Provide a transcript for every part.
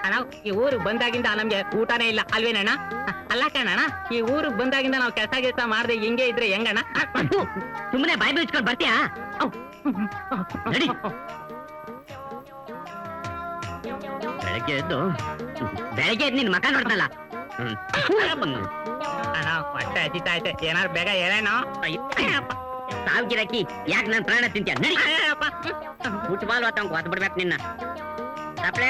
ಅಣ್ಣ ಈ ಊರು ಬಂದಾಗಿಂದ ನಮ್ಗೆ ಊಟನೇ ಇಲ್ಲ ಅಲ್ವೇನಣ್ಣ ಅಲ್ಲ ಕಣಣ್ಣ ಈ ಊರು ಬಂದಾಗಿಂದ ನಾವು ಕೆಲಸ ಕೆಲಸ ಮಾಡದೆ ಹಿಂಗೆ ಇದ್ರೆ ಹೆಂಗಣ್ಣ ಸುಮ್ಮನೆ ಬಾಯಿ ಬಿಚ್ಕೊಂಡು ಬರ್ತೀಯಾ ನಡಿ ಬೆಳಗ್ಗೆ ಎದ್ದು ಬೆಳಗ್ಗೆ ಎದ್ದು ನಿನ್ ಮಕ ನೋಡ್ತಲ್ಲ ಅಣ್ಣ ಹೊಟ್ಟೆ ಹಸಿತಾ ಐತೆ ಏನಾದ್ರು ಬೇಗ ಹೇಳೇನೋ ಸಾವಿಗಿರಕ್ಕಿ ಯಾಕೆ ನನ್ ಪ್ರಾಣ ತಿಂತೀಯ ನಡಿ ಫುಟ್ಬಾಲ್ ಹೊತ್ತಂಗ್ ಹೊತ್ ಬಿಡ್ಬೇಕು ನಿನ್ನ ತಪ್ಲೆ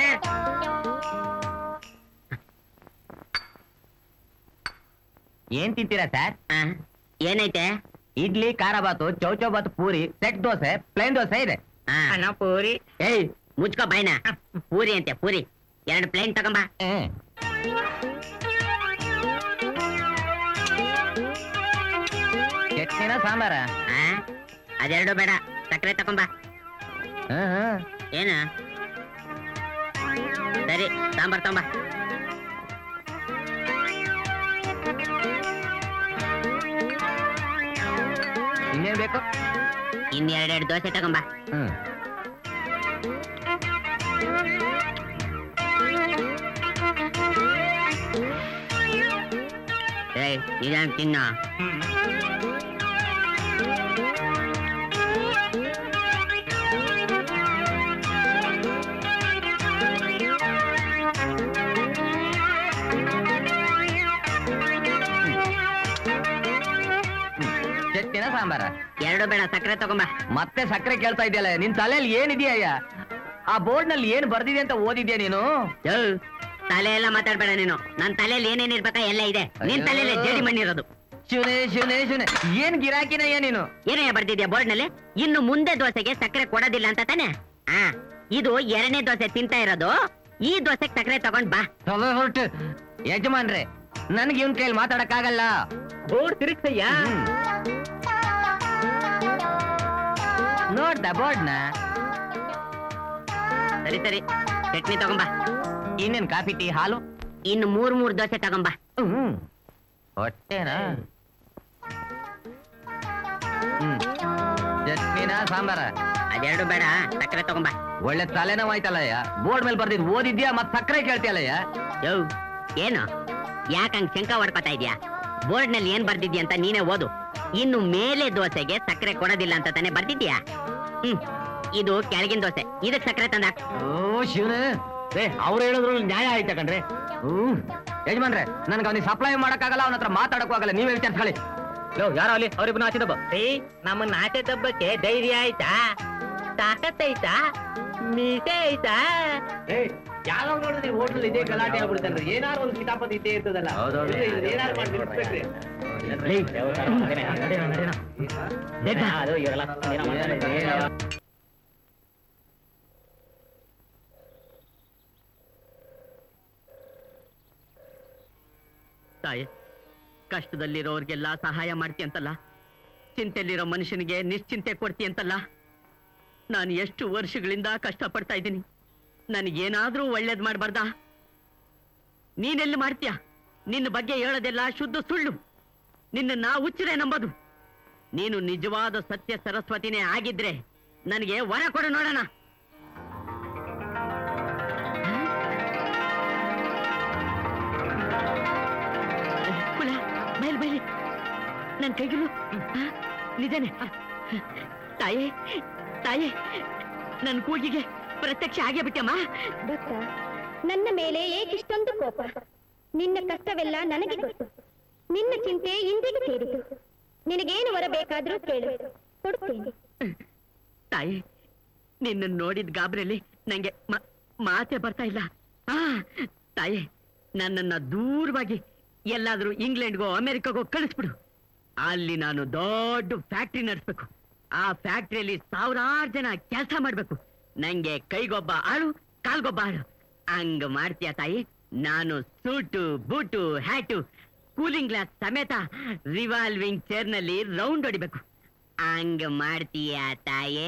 ಏನ್ ತಿಂತೀರಾ ಸರ್ ಆ, ಏನೈತೆ ಇಡ್ಲಿ ಖಾರ ಬಾತು ಚೌಚೌ ಬಾತು ಪೂರಿ ಸೆಟ್ ದೋಸೆ ಪ್ಲೇನ್ ದೋಸೆ ಇದೆ ಆ, ಅಣ್ಣ ಪೂರಿ ಏಯ್ ಮುಚ್ಕೋ ಬಾಯ್ನ ಪೂರಿ ಅಂತೆ ಪೂರಿ ಎರಡು ಪ್ಲೇನ್ ತಗೊಂಬ ಹ್ಮ್. ಚಟ್ನಿನ ಸಾಂಬಾರ ಆ, ಅದೆರಡು ಬೇಡ ಸಕ್ಕರೆ ತಗೊಂಬ ಹ್ಮ್ ಹ್ಮ್. ಏನ ಸರಿ ಸಾಂಬಾರ್ ತಗೊಂಬ ಇನ್ನೇನ್ ಬೇಕು ಇನ್ ಎರಡೆರಡು ದೋಸೆ ತಗೊಂಬ ಹ್ಮ್ ಏಯ್ ನಿಧಾನ ತಿನ್ನ ಚಟ್ನಿನ ಸಾಂಬಾರ ಎರಡು ಬೇಡ ಸಕ್ಕರೆ ತಗೊಂಬ ಮತ್ತೆ ಸಕ್ಕರೆ ಕೇಳ್ತಾ ಇದೆಯಲ್ಲ ನಿನ್ ತಲೆಯಲ್ಲಿ ಏನಿದೆಯಯ್ಯ ಆ ಬೋರ್ಡ್ ನಲ್ಲಿ ಏನ್ ಬರ್ದಿದೆ ಅಂತ ಓದಿದ್ಯಾ ನೀನು ಯೋ, ತಲೆ ಎಲ್ಲ ಮಾತಾಡ್ಬೇಡ ನೀನು ನನ್ ತಲೆಯಲ್ಲಿ ಏನೇನ್ ಇರ್ಬೇಕಾ ಎಲ್ಲ ಇದೆ ನಿನ್ ತಲೆಯಲ್ಲಿ ಜೇಡಿ ಮಣ್ಣಿರೋದು ಶಿವನೇ ಶಿವನೇ ಶಿವನೇ ಏನ್ ಗಿರಾಕಿನಯ್ಯ ನೀನು ಏನೇ ಬರ್ದಿದ್ಯಾ ಬೋರ್ಡ್ ನಲ್ಲಿ ಇನ್ನು ಮುಂದೆ ದೋಸೆಗೆ ಸಕ್ಕರೆ ಕೊಡೋದಿಲ್ಲ ಅಂತ ತಾನೆ ಆ ಇದು ಎರಡನೇ ದೋಸೆ ತಿಂತಾ ಇರೋದು ಈ ದೋಸೆಗೆ ಸಕ್ಕರೆ ತಗೊಂಡ್ ಬಾ ತಲೆ ಹೊರಟು ಯಜಮಾನ್ರೆ ನನ್ಗೆ ಇವನ್ ಕೈಯಲ್ಲಿ ಮಾತಾಡಕ್ಕಾಗಲ್ಲ ಬೋರ್ಡ್ ತಿರುಗ್ಸಯ್ಯ ಹ್ಮ್. ನೋಡ್ದ ಬೋರ್ಡ್ನ ಸರಿ ಸರಿ ಚಟ್ನಿ ತಗೊಂಬಾ ಇನ್ನೇನ್ ಕಾಫಿ ಟೀ ಹಾಲು ಇನ್ನು ಮೂರ್ ಮೂರ್ ದೋಸೆ ತಗೊಂಬಾ ಹ್ಮ್ ಹೊಟ್ಟೆನಾ ಹ್ಮ್ ಚಟ್ನಿನ ಸಾಂಬಾರ ಅದೆರಡು ಬೇಡ ಸಕ್ಕರೆ ತಗೊಂಬಾ ಒಳ್ಳೆ ತಲೆನೋವಾಯ್ತಲ್ಲಯ್ಯ ಬೋರ್ಡ್ ಮೇಲೆ ಬರ್ದಿದ್ ಓದಿದ್ಯಾ ಮತ್ ಸಕ್ಕರೆ ಕೇಳ್ತಿಯಲ್ಲಯ್ಯ ಯೋ ಏನು ಯಾಕಂಗ್ ಶಂಕ ಹೊಡ್ಕೊತಾ ಇದ್ಯಾ ಬೋರ್ಡ್ ನಲ್ಲಿ ಏನ್ ಬರ್ದಿದ್ಯಾ ಅಂತ ನೀನೇ ಓದು ಇನ್ನು ಮೇಲೆ ದೋಸೆಗೆ ಸಕ್ಕರೆ ಕೊಡೋದಿಲ್ಲ ಅಂತ ತಾನೇ ಬರ್ದಿದ್ಯಾ ಹ್ಮ್ ಇದು ಕೆಳಗಿನ ದೋಸೆ ಇದಕ್ ಸಕ್ಕರೆ ತಂದ ಓ ಶಿವನೇ ಅವ್ರು ಹೇಳಿದ್ರು ನ್ಯಾಯ ಆಯ್ತ ಕಣ್ರಿ ಹ್ಮ್ ಯಜಮಾನ್ರೆ ನನ್ಗೆ ಅವ್ನಿಗೆ ಸಪ್ಲೈ ಮಾಡಕ್ಕಾಗಲ್ಲ ಅವನ ಹತ್ರ ಮಾತಾಡಕ್ಕೂ ಆಗಲ್ಲ ನೀವೇ ವಿಚಾರಿಸ್ಕೊಳ್ಳಿ ಲೋ ಯಾರೋ ಅಲ್ಲಿ ಅವ್ರಿಬ್ರು ಆಚೆ ದಬ್ಬ ಏ ನಮ್ಮನ್ನ ಆಚೆ ದಬ್ಬಕ್ಕೆ ಧೈರ್ಯ ಆಯ್ತಾ ತಾಕತ್ತೈತಾ ಮೀಸೆ ಐತಾ ಯಾವಾಗ ನೋಡಿದ್ರೆ ಹೋಟ್ಲ್ ಇದೇ ಗಲಾಟೆ ಆಗ್ಬಿಡ್ತಲ್ರಿ ಏನಾರು ಒಂದು ಕಿತಾಪತಿ ಇದ್ದೇ ಇರ್ತದಲ್ಲ ಹೌದೌದು. ಇದು ಏನಾರು ಮಾಡಿ ಬಿಡಿಸ್ಬೇಕ್ರಿ. ತಾಯಿ ಕಷ್ಟದಲ್ಲಿರೋರ್ಗೆಲ್ಲ ಸಹಾಯ ಮಾಡ್ತೀಯಂತಲ್ಲ ಚಿಂತೆಯಲ್ಲಿರೋ ಮನುಷ್ಯನಿಗೆ ನಿಶ್ಚಿಂತೆ ಕೊಡ್ತೀಯಂತಲ್ಲ ನಾನು ಎಷ್ಟು ವರ್ಷಗಳಿಂದ ಕಷ್ಟಪಡ್ತಾ ಇದ್ದೀನಿ ನನಗೇನಾದ್ರೂ ಒಳ್ಳೇದ್ ಮಾಡ್ಬಾರ್ದಾ ನೀನೆಲ್ಲಿ ಮಾಡ್ತೀಯ ನಿನ್ನ ಬಗ್ಗೆ ಹೇಳೋದೆಲ್ಲ ಶುದ್ಧ ಸುಳ್ಳು ನಿನ್ನ ಹುಚ್ಚರೆ ನಂಬೋದು ನೀನು ನಿಜವಾದ ಸತ್ಯ ಸರಸ್ವತಿನೇ ಆಗಿದ್ರೆ ನನಗೆ ವರ ಕೊಡು ನೋಡೋಣ ಕುಲ ಬಯಲ್ ಬಯಲಿ ನನ್ ಕೈಗಳು ನಿಜಾನೆ ತಾಯೇ ತಾಯೇ ನನ್ ಕೂಗಿಗೆ ಪ್ರತ್ಯಕ್ಷ ಆಗೇ ಬಿಟ್ಟಮ್ಮ ಭಕ್ತ ನನ್ನ ಮೇಲೆ ಏಕಿಷ್ಟೊಂದು ಕೋಪ ನಿನ್ನ ಕಷ್ಟವೆಲ್ಲ ನನಗೆ ಗೊತ್ತು ನಿನ್ನ ಚಿಂತೆ ಇಂದಿಗೆ ಸೇರಿತು ನಿನಗೇನು ವರ ಬೇಕಾದ್ರೂ ಕೇಳು ಕೊಡುತ್ತೇನೆ ತಾಯಿ ನಿನ್ನ ನೋಡಿದ ಗಾಬರಿಯಲ್ಲಿ ನಂಗೆ ಮ- ಮಾತೇ ಬರ್ತಾ ಇಲ್ಲ ಆ ತಾಯಿ ನನ್ನನ್ನ ದೂರವಾಗಿ ಎಲ್ಲಾದ್ರೂ ಇಂಗ್ಲೆಂಡ್ಗೋ ಅಮೆರಿಕಾಗೋ ಕಳಿಸ್ಬಿಡು ಅಲ್ಲಿ ನಾನು ದೊಡ್ಡ ಫ್ಯಾಕ್ಟ್ರಿ ನಡೆಸ್ಬೇಕು ಆ ಫ್ಯಾಕ್ಟ್ರಿಯಲ್ಲಿ ಸಾವಿರಾರು ಜನ ಕೆಲಸ ಮಾಡ್ಬೇಕು ನಂಗೆ ಕೈಗೊಬ್ಬ ಆಳು ಕಾಲ್ಗೊಬ್ಬ ಆಳು ಹಂಗ ಮಾಡ್ತೀಯ ತಾಯಿ ನಾನು suit boot hat cooling glass ಸಮೇತ ರಿವಾಲ್ವಿಂಗ್ ಚೇರ್ನಲ್ಲಿ ರೌಂಡ್ ಹೊಡಿಬೇಕು ಹಂಗ ಮಾಡ್ತೀಯ ತಾಯೇ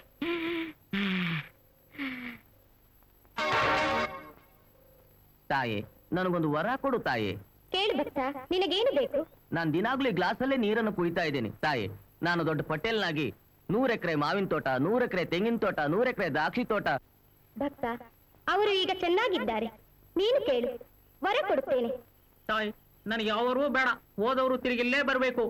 ತಾಯಿ ನನಗೊಂದು ವರ ಕೊಡು ತಾಯಿ ಕೇಳು ಭಕ್ತ ನಿನಗೇನು ಬೇಕು ನಾನ್ ದಿನಾಗ್ಲೂ ಈ ಗ್ಲಾಸಲ್ಲೇ ನೀರನ್ನು ಕುಯ್ತಾ ಇದ್ದೀನಿ ತಾಯಿ ನಾನು ದೊಡ್ಡ ಪಟೇಲ್ನಾಗಿ ನೂರ್ ಎಕರೆ ಮಾವಿನ ತೋಟ ನೂರ್ ಎಕರೆ ತೆಂಗಿನ ತೋಟ ನೂರ್ ಎಕರೆ ದ್ರಾಕ್ಷಿ ತೋಟ ಭಕ್ತ ಅವರು ಈಗ ಚೆನ್ನಾಗಿದ್ದಾರೆ ನೀನು ಕೇಳು ವರ ಕೊಡುತ್ತೇನೆ ತಾಯಿ ನನಗೆ ಯಾವರು ಬೇಡ ಓದವರು ತಿರುಗಿಲ್ಲೇ ಬರ್ಬೇಕು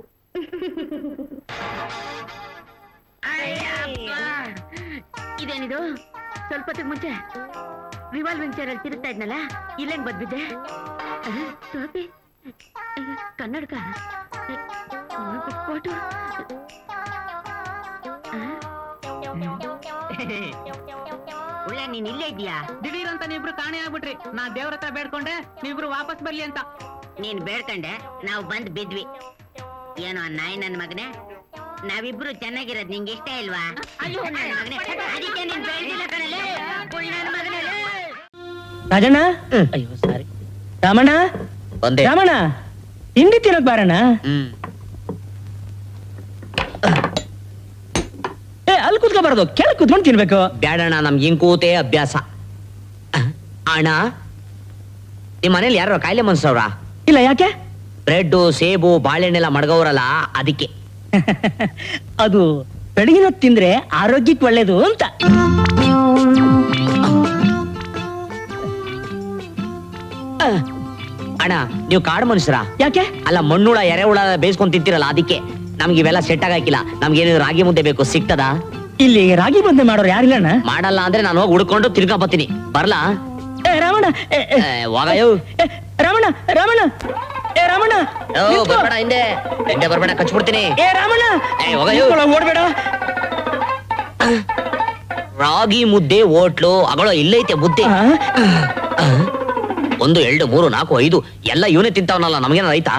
ಇದೇನಿದು ಸ್ವಲ್ಪ ಹೊತ್ತಿಗ್ ಮುಂಚೆ ರಿವಾಲ್ವಿಂಗ್ ಚೇರ್ ಅಲ್ಲಿ ತಿರುಗ್ತಾ ಇದ್ನಲ್ಲ ಇಲ್ಲೇನ್ ಬದ್ಬಿದ್ದೆ ಆ, ಟೋಪಿ ಅಯ್ಯೋ, ಕನ್ನಡಕ ಫೋಟೋ ಒಳ್ಳೆ ನೀನ್ ಇಲ್ಲೇ ಇದೀಯಾ ದಿಢೀರ್ ಅಂತ ನೀವಿಬ್ರು ಕಾಣೆ ಆಗ್ಬಿಟ್ರಿ ನಾ ದೇವ್ರ ಹತ್ರ ಬೇಡ್ಕೊಂಡೆ ನೀವಿಬ್ರು ವಾಪಸ್ ಬರ್ಲಿ ಅಂತ ನೀನ್ ಬೇಡ್ಕಂಡೆ ನಾವು ಬಂದ್ ಬಿದ್ವಿ ಏನೋ ನಾಯಿ ನನ್ ಮಗನೇ ನಾವಿಬ್ರು ಚೆನ್ನಾಗಿರೋದ್ ನಿಂಗೆ ಇಷ್ಟ ಇಲ್ವಾ ಅಯ್ಯೋ ನನ್ ಮಗನೇ ಅದಕ್ಕೆ ನೀನ್ ಬೇಡ್ದಿಲ್ಲ ಕಣಲೇ ಕುಳ್ ನನ್ ಮಗನೇ ಲೇ. ರಾಜಣ್ಣ ಅಯ್ಯೋ ಸಾರಿ ರಾಮಣ್ಣ ಒಂದೇ ರಾಮಣ್ಣ ತಿಂಡಿ ತಿನ್ನಕ್ ಬಾರಣ್ಣ ಹ್ಮ್ ಏ ಅಲ್ಲಿ ಕುತ್ಕೋಬಾರ್ದು ಕೆಳಗ್ ಕುತ್ಕೊಂಡು ತಿನ್ಬೇಕು ಬ್ಯಾಡಣ್ಣ ನಮ್ಗೆ ಹಿಂಗ್ ಕೂತೆ ಅಭ್ಯಾಸ ಅಣ್ಣ ನಿಮ್ ಮನೇಲಿ ಯಾರು ಕಾಯಿಲೆ ಮನ್ಸವ್ರ ಇಲ್ಲ ಯಾಕೆ ಬ್ರೆಡ್ ಸೇಬು ಬಾಳೆಹಣ್ಣೆಲ್ಲ ಮಡ್ಗವ್ರಲ್ಲ ಅದಕ್ಕೆ ಅದು ಬೆಳಗಿನ ಹೊತ್ತು ತಿಂದ್ರೆ ಆರೋಗ್ಯಕ್ಕೆ ಒಳ್ಳೇದು ಅಂತ ಅಣ್ಣ ನೀವು ಕಾಡು ಮನುಷ್ಯರ ಯಾಕೆ ಅಲ್ಲ ಮಣ್ಣುಳ ಎರೆಹುಳ ಬೇಯಿಸ್ಕೊಂಡ್ ತಿಂತಿರಲ್ಲ ಅದಕ್ಕೆ ನಮ್ಗೆ ಇವೆಲ್ಲ ಸೆಟ್ ಆಗಾಕಿಲ್ಲ ನಮ್ಗೆ ಏನಿದ್ರು ರಾಗಿ ಮುದ್ದೆ ಬೇಕು ಸಿಗ್ತದಾ ಇಲ್ಲಿ ರಾಗಿ ಬಂದೆ ಮಾಡೋರು ಯಾರಿಲ್ಲಣ್ಣ ಮಾಡಲ್ಲ ಅಂದ್ರೆ ನಾನು ಹೋಗಿ ಹುಡ್ಕೊಂಡು ತಿರ್ಗಾ ಬರ್ತೀನಿ ಬರ್ಲಾ ಏ ರಾಮಣ್ಣ ಏ, ಏ, ಏ, ಹೋಗಯ್ಯೋ ಏ, ರಾಮಣ್ಣ ರಾಮಣ್ಣ ಏ ರಾಮಣ್ಣ ಓ, ನಿಂತ್ಕೋ. ಬರ್ಬೇಡ ಹಿಂದೆ ಹಿಂದೆ ಬರ್ಬೇಡ ಕಚ್ಬಿಡ್ತೀನಿ ಏ ರಾಮಣ್ಣ ಏ, ಹೋಗಯ್ಯೋ. ನಿಂತ್ಕೊಳ್ಳೋ, ಓಡ್ಬೇಡ ರಾಗಿ ಮುದ್ದೆ ಹೋಟ್ಲು ಅಗಳೋ ಇಲ್ಲೈತೆ ಬುದ್ಧಿ ಆ? ಒಂದು ಎರಡು ಮೂರು ನಾಲ್ಕು ಐದು ಎಲ್ಲ ಇವನೇ ತಿಂತಾವನಲ್ಲ ನಮಗೇನ ರೈತ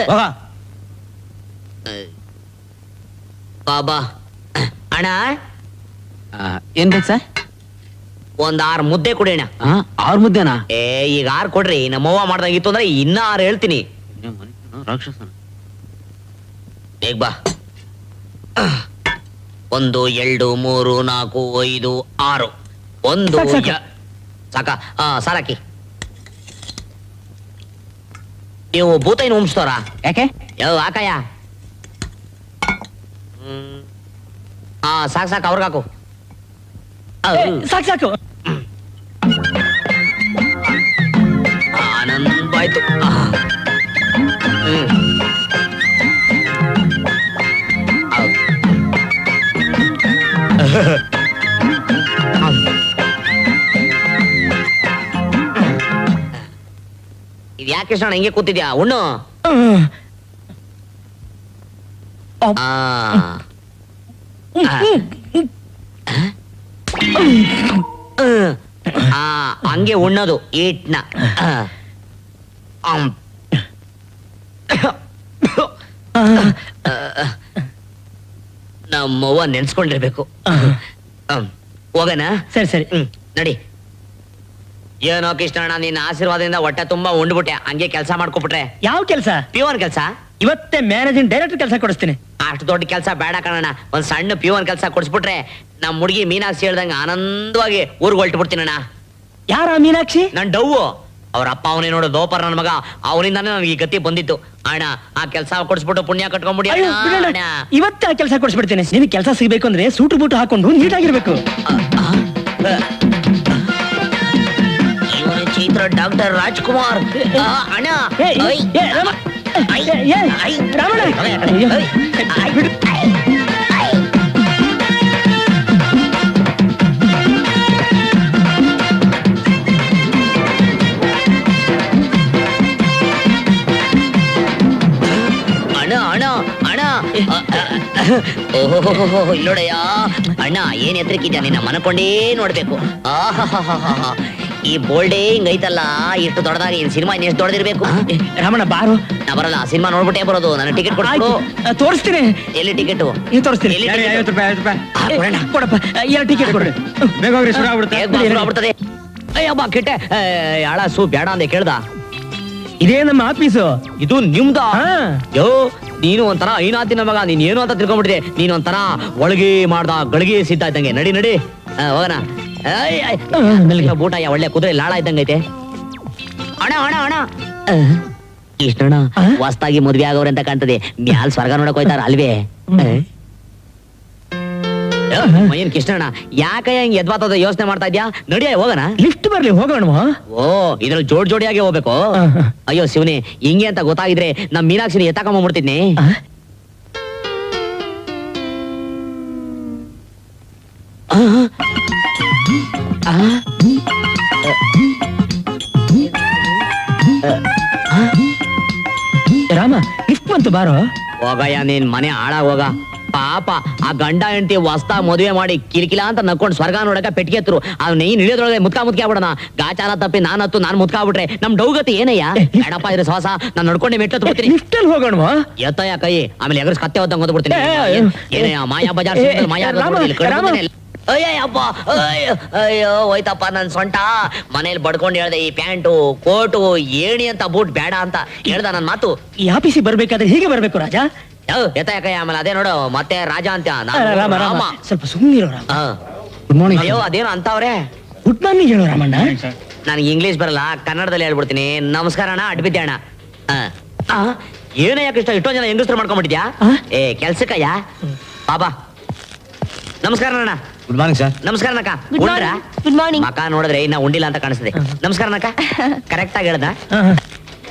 ಬಾಬಾ ಅಣ್ಣ ಏನ್ ಬೇಕು ಸರ್ ಒಂದ್ ಆರ್ ಮುದ್ದೆ ಕೊಡೋಣ ಅವ್ರ ಮುದ್ದೆನಾ ಏ ಈಗ ಆರ್ ಕೊಡ್ರಿ ನಮ್ಮವ್ವ ಮಾಡ್ದಂಗಿತ್ತು ಅಂದ್ರೆ ಇನ್ನ ಆರ್ ಹೇಳ್ತೀನಿ ರಾಕ್ಷಸನ ಬೇಗ ಬಾ ಒಂದು ಎರಡು ಮೂರು ನಾಲ್ಕು ಐದು ಆರು ಒಂದು ಸಾಕ್, ಸಾಕು. ಯ- ಸಾಕ ಹಾ ಸಾಲಾಕಿ ನೀವು ಭೂತೈನ ಉಂಬಿಸ್ತವ್ರ ಯಾಕೆ ಯಾವ ಹಾಕಯ್ಯ ಹ್ಮ್. ಹಾ ಸಾಕ್ ಸಾಕು ಅವ್ರಿಗೆ ಹಾಕು ಏ, ಸಾಕು ಸಾಕು ಆನಂದಾಯ್ತು ಆ. ಹ್ಮ್. ಹೌದು. ಇದು ಯಾಕೆ ಕೃಷ್ಣ ಹಿಂಗೆ ಕೂತಿದ್ಯಾ ಉಣ್ಣು ಹ್ಮ್. ಆ. ಆ. ಹ್ಮ್. ಆ ಹಂಗೆ ಉಣ್ಣೋದು ಈಟ್ನ ಆ. ಆಮ್. ಆ, ನಮ್ಮವ್ವ ನೆನ್ಸ್ಕೊಂಡಿರ್ಬೇಕು ಹ್ಮ್. ಹೋಗಣ ಸರಿ ಸರಿ ಹ್ಮ್ ನಡಿ ಏನೋ ಕೃಷ್ಣಣ್ಣ ನಿನ್ನ ಆಶೀರ್ವಾದದಿಂದ ಹೊಟ್ಟೆ ತುಂಬಾ ಉಂಡ್ಬಿಟ್ಟೆ ಹಂಗೆ ಕೆಲಸ ಮಾಡ್ಕೊಬಿಟ್ರೆ ಯಾವ ಕೆಲಸ ಪ್ಯೂನ್ ಕೆಲಸ ಇವತ್ತೇ ಮ್ಯಾನೇಜಿಂಗ್ ಡೈರೆಕ್ಟರ್ ಕೆಲಸ ಕೊಡಿಸ್ತೀನಿ ಅಷ್ಟು ದೊಡ್ಡ ಕೆಲಸ ಬೇಡ ಕಣಣ್ಣ ಒಂದ್ ಸಣ್ಣ ಪ್ಯೂನ್ ಕೆಲಸ ಕೊಡಿಸ್ಬಿಟ್ರೆ ನಮ್ ಹುಡುಗಿ ಮೀನಾಕ್ಷಿ ಹೇಳ್ದಂಗ ಆನಂದವಾಗಿ ಊರ್ಗ್ ಹೊಲ್ಟ್ಬಿಡ್ತೀನಣ್ಣ ಯಾರ ಮೀನಾಕ್ಷಿ ನನ್ ಡವ್ವು ಅವ್ರ ಅಪ್ಪ ಅವನೇ ನೋಡು ದೋಪರ್ ನನ್ ಮಗ ಅವನಿಂದಾನೇ ನನಗೆ ಈ ಗತಿ ಬಂದಿತ್ತು ಅಣ್ಣ ಆ ಕೆಲಸ ಕೊಡಿಸ್ಬಿಟ್ಟು ಪುಣ್ಯ ಕಟ್ಕೊಂಡ್ಬಿಡಿ ಅಯ್ಯೋ, ಬಿಡಣ್ಣ. ಅಣ್ಣ ಇವತ್ತೇ ಆ ಕೆಲಸ ಕೊಡಿಸ್ಬಿಡ್ತೀನಿ ನಿನ್ ಕೆಲಸ ಸಿಗ್ಬೇಕು ಅಂದ್ರೆ ಸೂಟು ಬೂಟು ಹಾಕೊಂಡು ನೀಟಾಗಿರ್ಬೇಕು ಇವನು ಚೈತ್ರ ಡಾಕ್ಟರ್ ರಾಜ್ಕುಮಾರ್ ಆ, ಅಣ್ಣ ಏ, ಏ, ಐ. ಏ, ರಾಮ. ಐ. ಏ, ಏ, ಐ. ರಾಮಣ್ಣ. ಐ. ಅಯ್ಯೋ. ಐ. ಬಿಡು. ಅಣ್ಣ ಅಣ್ಣ ಅಣ್ಣ ಅ, ಅ, ಓಹೋ ಇಲ್ಲೋಡಯ್ಯ ಅಣ್ಣ ಏನ್ ಎತ್ತರಕ್ಕಿದ್ಯಾ ನಿನ್ನ ಮನಕೊಂಡೇ ನೋಡ್ಬೇಕು ಆಹಾಹಾಹಾಹಾ. ಈ ಬೋಲ್ಡೇ ಹಿಂಗೈತಲ್ಲ ಇಷ್ಟು ದೊಡ್ಡದಾಗಿ ಈ ಸಿನಿಮಾ ಎಷ್ಟು ದೊಡ್ಡದಿರ್ಬೇಕು ರಾಮಣ್ಣ ಬಾರು ನಾ ಬರಲ್ಲ ಸಿನಿಮಾ ನೋಡ್ಬಿಟ್ಟೇ ಬರೋದು ನನ್ನ ಟಿಕೆಟ್ ಕೊಡ್ಬಿಡು ಆಯ್ತು, ಆ, ತೋರಿಸ್ತೀನಿ ಎಲ್ಲಿ ಟಿಕೆಟ್ ನೀವು ತೋರಿಸ್ತೀನಿ ಎಲ್ಲಿ ಯಾರು, ticket? ಐವತ್ತು ರೂಪಾಯಿ ಐವತ್ತು ರೂಪಾಯಿ ಆ, ಕೊಡೋಣ. ಏ, ಕೊಡಪ್ಪ ಎರಡು ಟಿಕೆಟ್ ಕೊಡು ಬೇಗ ಹೋಗ್ರಿ ಶುರು ಆಗ್ಬಿಡುತ್ತೆ ಆಗ್ಬಿಡ್ತದೆ ಅಯ್ಯಬ್ಬ ಕೆಟ್ಟೆ ಯಾಳ ಸೂ ಬೇಡ ಅಂದೆ ಕೇಳ್ದ ಇದೇ ನಮ್ಮ ಆಫೀಸು ಇದು ನಿಮ್ದ ಹಾ. ಯೋ ನೀನು ಒಂಥರ ಐನಾತಿನ ಮಗ ನೀನ್ ಏನು ಅಂತ ತಿಳ್ಕೊಂಡ್ಬಿಟ್ಟಿದೆ ನೀನ್ ಒಂಥರ ಒಳಗೆ ಮಾಡ್ದ ಗಳಿಗೆ ಸಿದ್ಧ ಇದ್ದಂಗೆ ನಡಿ ನಡಿ ಆ, ಹೋಗೋಣ ಐ, ಐ. ಆ, ಮೆಲ್ಗೆ. ಬೂಟಯ್ಯ ಒಳ್ಳೆ ಕುದುರೆ ಲಾಳ ಇದ್ದಂಗೈತೆ ಅಣ್ಣ ಅಣ್ಣ ಅಣ್ಣ ಕೃಷ್ಣಣ್ಣ ಆ? ಹೊಸ್ತಾಗಿ ಮದ್ವೆ ಆಗವ್ರೆ ಅಂತ ಕಾಣ್ತದೆ ಮ್ಯಾಲ್ ಸ್ವರ್ಗ ನೋಡಕ್ ಹೋಯ್ತಾರ ಅಲ್ವೇ ಮೈನ್ ಕೃಷ್ಣಣ್ಣ ಯಾಕೆ ಹಿಂಗ್ ಎದ್ವಾತದ ಯೋಚನೆ ಮಾಡ್ತಾ ಇದ್ಯಾ ನಡಿಯ ಹೋಗೋಣ ಲಿಫ್ಟ್ ಬರ್ಲಿ ಹೋಗೋಣವಾ ಓ ಇದ್ರಲ್ಲಿ ಜೋಡ್ ಜೋಡಿಯಾಗಿ ಹೋಗ್ಬೇಕು ಅಯ್ಯೋ ಶಿವನಿ ಹಿಂಗೆ ಅಂತ ಗೊತ್ತಾಗಿದ್ರೆ ನಮ್ ಮೀನಾಕ್ಷಿನ ಎತ್ತಾಕೊಂಡ್ಬಿಡ್ತಿದ್ನಿ ರಾಮ ಲಿಫ್ಟ್ ಬಂತು ಬಾರೋ ಹೋಗಯ್ಯ ನೀನ್ ಮನೆ ಹಾಳಾಗ್ ಹೋಗ ಪಾಪ ಆ ಗಂಡ ಹೆಂಡತಿ ಹೊಸ್ತಾ ಮದುವೆ ಮಾಡಿ ಕಿರಿಕಿಲ ಅಂತ ನಕ್ಕೊಂಡು ಸ್ವರ್ಗ ನೋಡಕ ಪೆಟ್ಟಿಗೆ ಎತ್ತರು ಅವ್ನ ನೀನ್ ಇಳಿಯೋದ್ರೊಳಗೆ ಮುತ್ಕಾ ಮುತ್ಕಿ ಆಗ್ಬಿಡಣ ಗಾಚಾರ ತಪ್ಪಿ ನಾನ್ ಹತ್ತು ನಾನ್ ಮುತ್ಕಾಬಿಟ್ರೆ ನಮ್ ಡೌಗತಿ ಏನಯ್ಯ ಬೇಡಪ್ಪ ಇದ್ರೆ ಸವಾಸ ನಾನ್ ನಡ್ಕೊಂಡೆ ಮೆಟ್ಟು ಬರ್ತೀನಿ ಲಿಫ್ಟ್ ಅಲ್ಲಿ ಹೋಗೋಣವಾ ಎತ್ತಯ್ಯ ಕೈ ಆಮೇಲೆ ಎಗರ್ಸ್ ಕತ್ತೆ ಹೋದಂಗ್ ಓದ್ಬಿಡ್ತೀನಿ ಏ, ಏ, ಏನಯ್ಯ ಮಾಯಾ ಬಜಾರ್ ಏ, ಸಿಗ್ನಲ್ ಮಾಯಾ ರಾಮ, ನೋಡ್ಬಿಡ್ತೀನಿ, ಕಣ್ಣು ರಾಮ. ಮುಂದೆನೆ. ಅಯ್ಯಯ್ಯಪ್ಪ ಅಯ್ಯೋ ಅಯ್ಯೋ ಹೋಯ್ತಪ್ಪ ನನ್ ಸೊಂಟ ಮನೇಲಿ ಬಡ್ಕೊಂಡು ಹೇಳ್ದೆ ಈ ಪ್ಯಾಂಟು ಕೋಟು ಏಣಿ ಅಂತ ಬೂಟ್ ಬೇಡ ಅಂತ ಹೇಳ್ದ ನನ್ ಮಾತು ಈ ಆಫೀಸಿಗೆ ಬರ್ಬೇಕಾದ್ರೆ ಹೀಗೆ ಬರ್ಬೇಕು ರಾಜ ಯಾವ ಎತ್ತಯ್ಯ ಆಮೇಲೆ ಅದೇ ನೋಡು ಮತ್ತೆ ರಾಜ ಅಂತ ಆ, ನಾನು ರಾಮ ರಾಮ ರಾಮ ಸ್ವಲ್ಪ ಸುಮ್ಮನಿರೋ ರಾಮ ಆ. ಗುಡ್ ಮಾರ್ನಿಂಗ್ ಅಯ್ಯೋ ಅದೇನೋ ಅಂತವ್ರೆ ಗುಡ್ ಮಾರ್ನಿಂಗ್ ಹೇಳೋ ರಾಮಣ್ಣ ನನಗೆ ಇಂಗ್ಲಿಷ್ ಬರಲ್ಲ ಕನ್ನಡದಲ್ಲಿ ಹೇಳ್ಬಿಡ್ತೀನಿ ನಮಸ್ಕಾರ ಅಣ್ಣ ಅಡ್ಬಿದ್ದೆ ಅಣ್ಣ ಆ. ಆ, ಏನಯ್ಯ ಕೃಷ್ಣ ಇಷ್ಟೊಂದು ಜನ ಹೆಂಗಸ್ರು ಮಾಡ್ಕೊಂಡ್ಬಿಟ್ಟಿದ್ಯಾ ಆ? ಏ ಕೆಲ್ಸಕ್ಕಯ್ಯ ಬಾಬಾ ನಮಸ್ಕಾರ ಅಣ್ಣ ಗುಡ್ ಮಾರ್ನಿಂಗ್ ಸರ್ ನಮಸ್ಕಾರ ನಕ್ಕ Good ಉಂಡ್ರಾ? morning. Good morning. ಮಕ ನೋಡಿದ್ರೆ ಇನ್ನ ಉಂಡಿಲ್ಲ ಅಂತ ಕಾಣಿಸ್ತದೆ ನಮಸ್ಕಾರ ನಕ್ಕ ಕರೆಕ್ಟ್ ಆಗಿ ಹೇಳ್ದ ಹಾ, ಹಾ.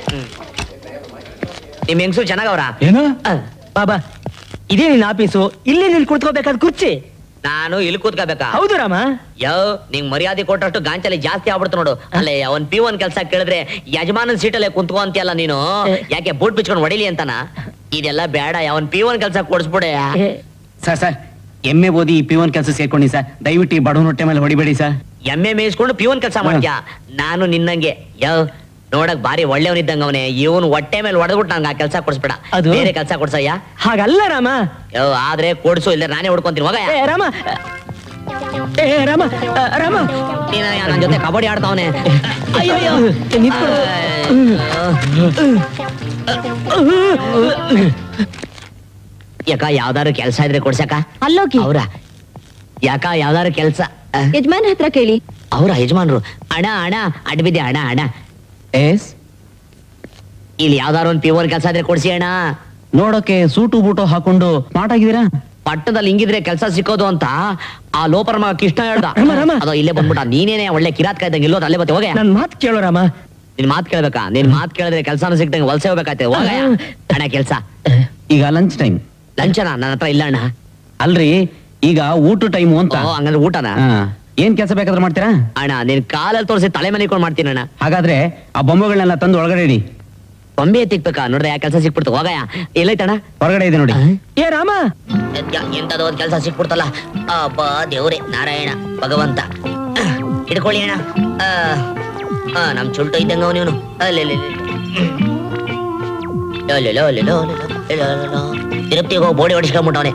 ನಿಮ್ ಹೆಂಗಸು ಚೆನ್ನಾಗವ್ರ ಏನು ಬಾಬಾ ಇದೇ ನಿನ್ನ ಆಫೀಸು ಇಲ್ಲಿ ನೀನ್ ಕುಳಿತುಕೋಬೇಕಾದ ಕುರ್ಚಿ ನಾನು ಇಲ್ಲಿ ಕೂತ್ಕೋಬೇಕಾ ಹೌದು ರಾಮ ಯೋ ನಿಂಗ್ ಮರ್ಯಾದೆ ಕೊಟ್ಟಷ್ಟು ಗಾಂಚಲಿ ಜಾಸ್ತಿ ಆಗ್ಬಿಡ್ತು ನೋಡು ಅಲ್ಲೇ ಅವನ್ ಪಿ ಒನ್ ಕೆಲ್ಸ ಕೇಳಿದ್ರೆ ಯಜಮಾನನ್ ಸೀಟಲ್ಲೇ ಕುಂತ್ಕೋ ಅಂತೀಯಲ್ಲ ನೀನು ಯಾಕೆ ಬೂಟ್ ಬಿಚ್ಕೊಂಡು ಹೊಡಿಲಿ ಅಂತನ ಇದೆಲ್ಲ ಬೇಡ ಅವನ್ ಪಿ ಒನ್ ಕೆಲ್ಸ ಕೊಡ್ಸ್ಬಿಡೆ ಏ, ಸರ್ ಸರ್ ಎಮ್ಮೆ ಓದಿ ಪಿ ಒನ್ ಕೆಲಸ ಸೇರ್ಕೊಂಡಿ ಸರ್ ದಯವಿಟ್ಟು ಈ ಬಡವನ ಹೊಟ್ಟೆ ಮೇಲೆ ಹೊಡಿಬೇಡಿ ಸರ್ ಎಮ್ಮೆ ಮೇಯಿಸ್ಕೊಂಡು ಪಿ ಒನ್ ಕೆಲ್ಸ ಮಾಡ್ತೀಯ ನಾನು ನಿನ್ನಂಗೆ ಯೋ ನೋಡಕ್ ಬಾರಿ ಒಳ್ಳೆಯವನಿದ್ದಂಗ ಅವನೇ ಇವನು ಹೊಟ್ಟೆ ಮೇಲೆ ಹೊಡೆದ್ಬಿಟ್ಟು ನಂಗೆ ಆ ಕೆಲ್ಸ ಕೊಡ್ಸ್ಬೇಡ ಅದು- ಬೇರೆ ಕೆಲ್ಸ ಕೊಡ್ಸಯ್ಯ ಹಾಗಲ್ಲ ರಾಮ ಯೋ ಆದ್ರೆ ಕೊಡ್ಸು ಇಲ್ಲ ನಾನೇ ಹೊಡ್ಕೊಂತೀನಿ ಏ ಹೋಗಯ್ಯ ರಾಮ ಏ ರಾಮ ಆ, ರಾಮ ನೀನು ನನ್ನ ಜೊತೆ ಕಬಡ್ಡಿ ಆಡ್ತಾವನೆ ಅಯ್ಯೋ ನಿಂತ್ಕೊಳ್ಳು. ಯಾಕ ಯಾವ್ದಾರು ಕೆಲ್ಸ ಇದ್ರೆ ಕೊಡ್ಸಕ ಅಲ್ಲೋಗಿ ಅವ್ರ ಯಾಕ ಯಾವ್ದಾರು ಕೆಲ್ಸ ಯಜಮಾನ್ ಹತ್ರ ಕೇಳಿ ಅವ್ರ ಯಜಮಾನ್ರು ಅಣ ಅಣ ಅಡ್ಬಿದ್ದೆ ಅಣ ಅಣ ಎಸ್ ಇಲ್ಲಿ ಯಾವ್ದಾರು ಒಂದ್ ಪಿವರ್ ಕೆಲ್ಸ ಇದ್ರೆ ಕೊಡ್ಸಿ ಅಣ್ಣ ನೋಡೋಕೆ ಸೂಟು ಬೂಟು ಹಾಕೊಂಡು ಸ್ಮಾರ್ಟ್ ಆಗಿದ್ದೀರಾ ಪಟ್ಟದಲ್ಲಿ ಹಿಂಗಿದ್ರೆ ಕೆಲ್ಸ ಸಿಕ್ಕೋದು ಅಂತ ಆ ಲೋಪರ ಮಗ ಕೃಷ್ಣ ಹೇಳ್ದ ರಾಮ, ರಾಮ. ಅದು ಇಲ್ಲೇ ಬಂದ್ಬಿಟ್ಟ ನೀನೇನೆ ಒಳ್ಳೆ ಕಿರಾತ್ ಕಾಯ್ದಂಗೆ ಇಲ್ಲೋದು ಅಲ್ಲೇ ಬತ್ತೆ ಹೋಗ ನನ್ ಮಾತು ಕೇಳೋ ರಾಮ ನಿನ್ ಮಾತ್ ಕೇಳ್ಬೇಕಾ ನಿನ್ ಮಾತ್ ಕೇಳಿದ್ರೆ ಕೆಲ್ಸನೂ ಸಿಕ್ತಂಗೆ ವಲಸೆ ಹೋಗ್ಬೇಕಾಯ್ತೆ ಹೋಗ ಅಣ್ಣ ಕೆಲ್ಸ ಈಗ ಲಂಚ್ ಟೈಮ್ ಲಂಚನ ನನ್ನ ಹತ್ರ ಇಲ್ಲ ಅಣ್ಣ ಅಲ್ರಿ ಈಗ ಊಟ ಟೈಮು ಅಂತ ಓ ಹಂಗಂದ್ರೆ ಊಟನ ಹಾ. ಏನ್ ಕೆಲಸ ಬೇಕಾದ್ರೂ ಮಾಡ್ತೀರಾ ಅಣ್ಣ ನೀನ್ ಕಾಲಲ್ಲಿ ತೋರಿಸಿ ತಲೆ ಮನಿಕೊಂಡ್ ಮಾಡ್ತೀನಿ ಅಣ್ಣ ಹಾಗಾದ್ರೆ ಆ ಬೊಂಬೆಗಳನ್ನೆಲ್ಲ ತಂದು ಒಳಗಡೆ ಇಡಿ ಬೊಂಬೆ ಎತ್ತಿಕ್ಬೇಕಾ ನೋಡ್ರೆ ಯಾ ಕೆಲ್ಸ ಸಿಕ್ಬಿಡ್ತು ಹೋಗಯ್ಯ ಎಲ್ಲೈತಣ್ಣ ಹೊರಗಡೆ ಇದೆ ನೋಡಿ ಏ ರಾಮ ಎಂತದ ಒಂದ್ ಕೆಲಸ ಸಿಕ್ಬಿಡ್ತಲ್ಲ ಅಬ್ಬ ದೇವ್ರೆ ನಾರಾಯಣ ಭಗವಂತ ಹಿಡ್ಕೊಳ್ಳಿ ಅಣ್ಣ ಆ, ಆ, ನಮ್ ಚುಲ್ಟು ಇದ್ದಂಗ ಅವನು ಅಲ್ಲೆಲ್ಲ ತಿರುಪ್ತಿಗೆ ಹೋಗಿ ಬೋಡಿ ಹೊಡಿಸ್ಕೊಂಡ್ಬಿಟ್ಟವನೆ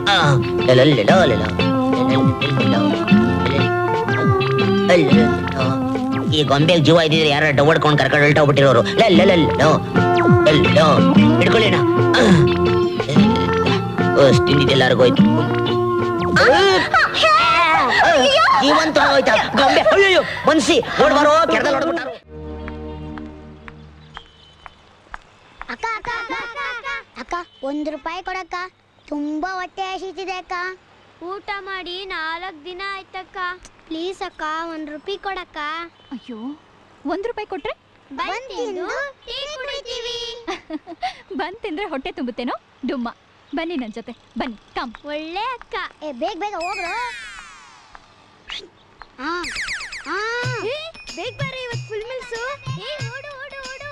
ಈ ಗೊಂಬೆಗೆ ಜೀವ ಇದ್ದಿದ್ರೆ ಯಾರ ಡೊಡ್ಕೊಂಡು ಕರ್ಕೊಂಡು ಹೊಲ್ಟೋಗ್ಬಿಟ್ಟಿರೋರು ಹಿಡ್ಕೊಳ್ಳಿ ಅಣ್ಣ ಅಷ್ಟು ತಿಂದಿದ್ದು ಎಲ್ಲರಿಗೋಯ್ತು ಜೀವಂತ ಹೋಯ್ತಾ ಗೊಂಬೆ ಅಯ್ಯೋ ಮನ್ಸಿ ಓಡ್ಬಾರೋ ಕೆರದಲ್ಲಿ ಹೊಡ್ಬಿಟ್ಟಾರು ಅಕ್ಕ ಅಕ್ಕ ಅಕ್ಕ ಅಕ್ಕ ಅಕ್ಕ ಅಕ್ಕ ಒಂದು ರೂಪಾಯಿ ಕೊಡಕ್ಕ ತುಂಬಾ ಹೊಟ್ಟೆ ಹಸಿತಿದೆ ಅಕ್ಕ ಊಟ ಮಾಡಿ ನಾಲ್ಕು ದಿನ ಆಯ್ತಕ್ಕ ಪ್ಲೀಸ್ ಅಕ್ಕ ಒಂದು ರೂಪಾಯಿ ಕೊಡಕ್ಕ ಅಯ್ಯೋ ಒಂದ್ ರೂಪಾಯಿ ಕೊಟ್ರೆ ಬಂದು ಟೀ ಕುಡಿತೀವಿ ಬಂದ್ ತಿಂದ್ರೆ ಹೊಟ್ಟೆ ತುಂಬುತ್ತೇನೋ ಡುಮ್ಮ ಬನ್ನಿ ನನ್ ಜೊತೆ ಬನ್ನಿ ಕಮ್ ಒಳ್ಳೆ ಅಕ್ಕ ಏ ಬೇಗ ಬೇಗ ಹೋಗ್ರು ಹಾ ಹಾ ಬೇಗ ಬರ್ರಿ ಇವತ್ತು ಫುಲ್ ಮಿಲ್ಸು ಏ ಓಡು ಓಡು ಓಡು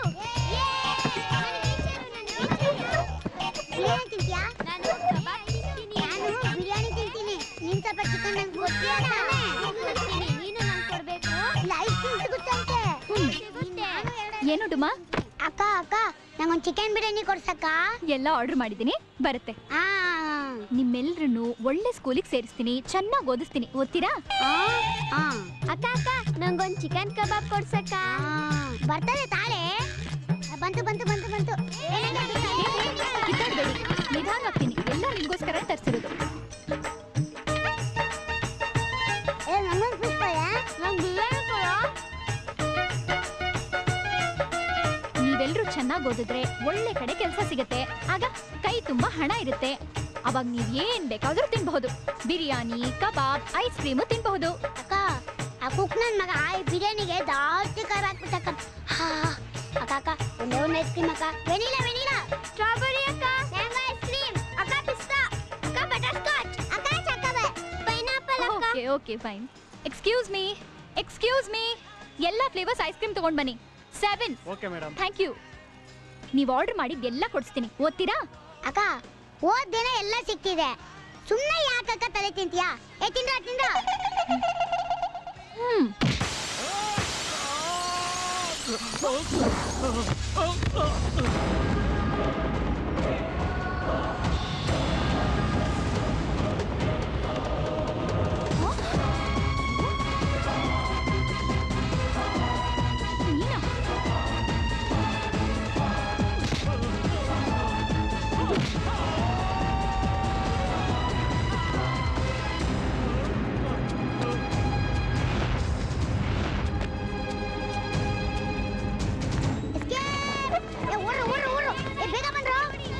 ಬಿರಿಯಾನಿ ತಿಂತೀಯಾ ನಾನು ಕಬಾಬ್ ತಿಂತೀನಿ ನಾನು ಬಿರಿಯಾನಿ ತಿಂತೀನಿ ನೀನ್ ಸ್ವಲ್ಪ ಚಿಕನ್ ನಂಗೆ ಗೊತ್ತಿಲ್ಲ ತಾನೇ ನೀನು ನಂಗೆ ಕೊಡ್ಬೇಕು ಇಲ್ಲ ಐಸ್ ಕ್ರೀಮ್ ಸಿಗುತ್ತಂತೆ ಏನು ಡುಮ್ಮ ಅಕ್ಕ ಅಕ್ಕ ನಂಗೊಂದು ಚಿಕನ್ ಬಿರಿಯಾನಿ ಕೊಡ್ಸಕ್ಕ ಎಲ್ಲ ಆರ್ಡರ್ ಮಾಡಿದೀನಿ ಬರುತ್ತೆ ಆ ನಿಮ್ಮೆಲ್ರನ್ನು ಒಳ್ಳೆ ಸ್ಕೂಲಿಗೆ ಸೇರಿಸ್ತೀನಿ ಚೆನ್ನಾಗಿ ಓದಿಸ್ತೀನಿ ಓದ್ತೀರಾ ಆ ಅಕ್ಕ ಅಕ್ಕ ನಂಗೊಂದು ಚಿಕನ್ ಕಬಾಬ್ ಕೊಡ್ಸಕ್ಕ ಬರ್ತದೆ ತಾಳೆ ಬಂತು ಬಂತು ಬಂತು ಬಂತು ಕಿತ್ತಾಡ್ಬೇಡಿ ನಿಧಾನವಾಗ್ತೀನಿ ಎಲ್ಲ ನಿಮ್ಗೋಸ್ಕರ ತರಿಸಿರೋದು ಏ ನಂಗೊಂದು ಫಿಶ್ ಫ್ರೈ ನಂಗೆ ಬಿರಿಯಾನಿ ಕೊಡು ನೀವೆಲ್ಲರೂ ಚೆನ್ನಾಗಿ ಓದಿದ್ರೆ ಒಳ್ಳೆ ಕಡೆ ಕೆಲಸ ಸಿಗತ್ತೆ ಆಗ ಕೈ ತುಂಬಾ ಹಣ ಇರುತ್ತೆ ಅವಾಗ ನೀವ್ ಏನ್ ಬೇಕಾದ್ರೂ ತಿನ್ಬಹುದು ಬಿರಿಯಾನಿ ಕಬಾಬ್ ಐಸ್ ಕ್ರೀಮು ತಿನ್ಬಹುದು ಅಕ್ಕ ಆ ಕುಕ್ ನನ್ ಮಗ ಆ ಬಿರಿಯಾನಿಗೆ ಜಾಸ್ತಿ ಖಾರ ಹಾಕ್ಬಿಟ್ಟಕ್ಕ ಹಾ ಅಕ್ಕ ಅಕ್ಕ ಒಂದೇ ಒಂದು ಐಸ್ ಕ್ರೀಮ್ ಅಕ್ಕ ವೆನಿಲಾ ವೆನಿಲಾ ಸ್ಟ್ರಾಬೆರಿ ಅಕ್ಕ ಮ್ಯಾಂಗೋ ಐಸ್ ಕ್ರೀಮ್ ಅಕ್ಕ ಪಿಸ್ತಾ ಅಕ್ಕ ಬಟರ್ ಸ್ಕಾಚ್ ಅಕ್ಕ ಚಕ್ಕವೆ ಪೈನಾಪಲ್ ಅಕ್ಕ okay okay fine excuse me excuse me ಎಲ್ಲ ಫ್ಲೇವರ್ಸ್ ಐಸ್ ಕ್ರೀಮ್ ತಗೊಂಡ್ ಬನ್ನಿ seven okay madam thank you ನೀವು ಆರ್ಡರ್ ಮಾಡಿದ್ದು ಎಲ್ಲ ಕೊಡಿಸ್ತೀನಿ ಓದ್ತೀರಾ ಅಕ್ಕ ಹೋದ್ ದಿನ ಎಲ್ಲ ಸಿಕ್ತಿದೆ ಸುಮ್ಮನೆ ಯಾಕಕ್ಕ ತಲೆ ತಿಂತೀಯಾ ಏ ತಿಂದ್ರ ತಿಂದ್ರ ಹ್ಮ್ ನೀನಾ? ಏ ಓಡ್ರು ಓಡ್ರು ಓಡ್ರು ಏ ಬೇಗ ಬಂದ್ರು